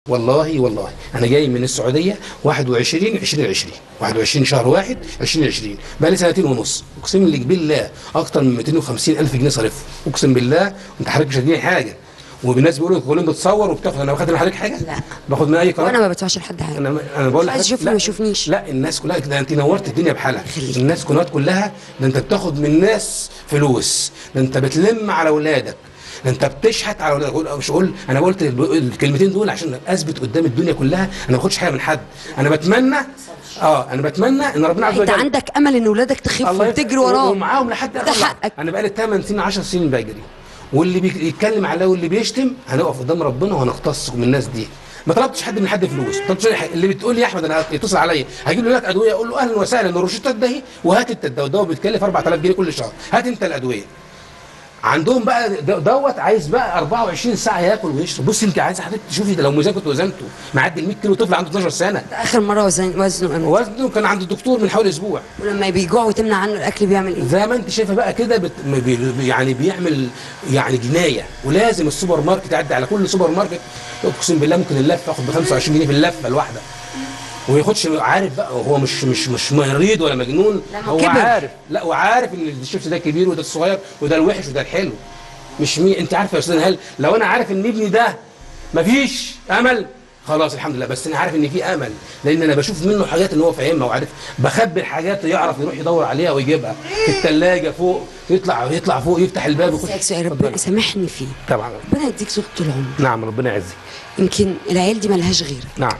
والله والله انا جاي من السعوديه 21 2020 21 شهر 1 2020 بقى لي سنتين ونص اقسم لك بالله اكتر من 250 الف جنيه صارف اقسم بالله انت حضرتك مش هتديني حاجه والناس بيقولوا كلهم بتصور وبتاخد انا باخد من حضرتك حاجه لا. باخد من اي قناه وانا ما بدفعش لحد حاجه انا انا بقول عايز لحضرتك- يشوفني لا، ما يشوفنيش. لا الناس كلها ده انت نورت الدنيا بحالها يخليك. الناس كلها كلها ده انت بتاخد من الناس فلوس ده انت بتلم على اولادك ده انت بتشحت على اولادك أقول- مش اقول انا قلت الب- الكلمتين دول عشان اثبت قدام الدنيا كلها انا ما باخدش حاجه من حد انا بتمنى اه انا بتمنى ان ربنا عز انت وجل عندك امل ان ولادك تخف الله وتجري يفتح- وراهم ومعاهم لحد ده آخر لحظة. حقك. انا بقالي 8 سنين 10 سنين بجري واللي بيتكلم على واللي بيشتم هنقف قدام ربنا وهنختص من الناس دي ما طلبتش حد من حد فلوس ما طلبتش أي حاجة. اللي بتقول لي يا احمد انا يتصل عليا هجيب له لك ادويه اقول له اهلا وسهلا الروشتات ده اهي وهات انت الدواء الدواء بيتكلف 4000 جنيه كل شهر هات انت الادويه عندهم بقى د- دوت عايز بقى 24 ساعه ياكل ويشرب بص انت عايز حضرتك تشوفي ده لو ميزان كنت وزنته معدي ال 100 كيلو طفل عنده 12 سنه ده اخر مره وزن وزنه امتى وزنه كان عند الدكتور من حوالي اسبوع ولما بيجوع وتمنع عنه الاكل بيعمل ايه زي ما انت شايفه بقى كده بت... م- بي... يعني بيعمل يعني جنايه ولازم السوبر ماركت يعدي على كل سوبر ماركت اقسم بالله ممكن اللفه ياخد ب 25 جنيه في اللفه الواحده وما ياخدش عارف بقى هو مش مش مش مريض ولا مجنون لا، ما هو كبر. عارف لا وعارف ان الشيبس ده كبير وده الصغير وده الوحش وده الحلو مش مي انت عارف يا استاذ هل لو انا عارف ان ابني ده مفيش امل خلاص الحمد لله بس انا عارف ان في امل لان انا بشوف منه حاجات ان هو فاهمها وعارف بخبي الحاجات يعرف يروح يدور عليها ويجيبها في الثلاجه فوق يطلع يطلع فوق يفتح الباب ويخش اسالك سؤال اتفضلي. ربنا سامحني فيه طبعا ربنا يديك زوج طول العمر نعم ربنا يعزك يمكن العيال دي ملهاش غيرك نعم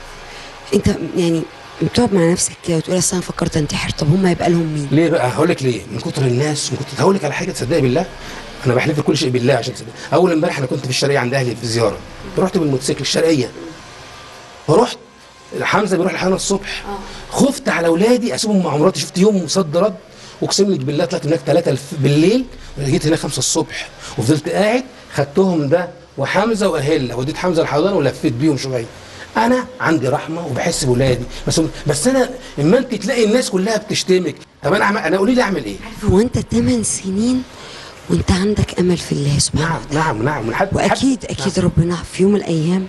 انت يعني بتقعد مع نفسك كده وتقول اصل انا فكرت انتحر طب هم هيبقى لهم مين ليه بقى هقول لك ليه من كتر الناس من كتر هقول لك على حاجه تصدقي بالله انا بحلف لك كل شيء بالله عشان تصدق اول امبارح انا كنت في الشرقيه عند اهلي في زياره رحت بالموتوسيكل الشرقيه فرحت حمزه بيروح الحضانه الصبح خفت على اولادي اسيبهم مع مراتي شفت يوم صد رد اقسم لك بالله طلعت هناك 3 بالليل جيت هنا 5 الصبح وفضلت قاعد خدتهم ده وحمزه واهله وديت حمزه الحضانه ولفيت بيهم شويه انا عندي رحمه وبحس بولادي بس بس انا اما انت تلاقي الناس كلها بتشتمك طب انا أعمل انا قولي لي اعمل ايه عارف هو انت 8 سنين وانت عندك امل في الله سبحانه نعم وتعالى نعم نعم لحد واكيد لحد- اكيد ربنا في يوم من الايام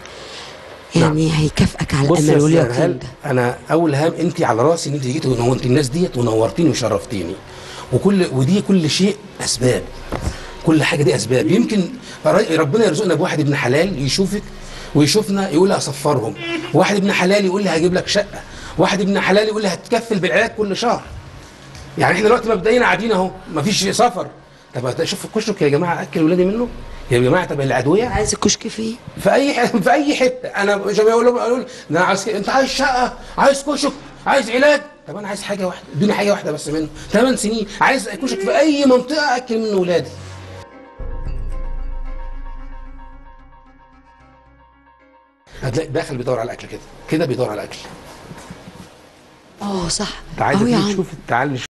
يعني هيكافئك على بص يا الامل أستاذ واليقين هل ده انا اول هام انت على راسي ان انت جيتي ونورتي الناس ديت ونورتيني وشرفتيني وكل ودي كل شيء اسباب كل حاجه دي اسباب يمكن ر- ربنا يرزقنا بواحد ابن حلال يشوفك ويشوفنا يقول لي اصفرهم واحد ابن حلال يقول لي هجيب لك شقه واحد ابن حلال يقول لي هتكفل بالعلاج كل شهر يعني احنا دلوقتي مبدئيا قاعدين اهو مفيش سفر طب شوف الكشك يا جماعه اكل ولادي منه يا جماعه طب الادويه عايز الكشك فيه في اي ح- في اي حته انا مش بقول لهم اقول ده انا عايز ك- انت عايز شقه عايز كشك عايز علاج طب انا عايز حاجه واحده ادوني حاجه واحده بس منه ثمان سنين عايز كشك في اي منطقه اكل منه ولادي هتلاقي داخل بيدور على الاكل كده كده بيدور على الاكل اه صح تعالى اهو يا تيجي عم تشوف تعالى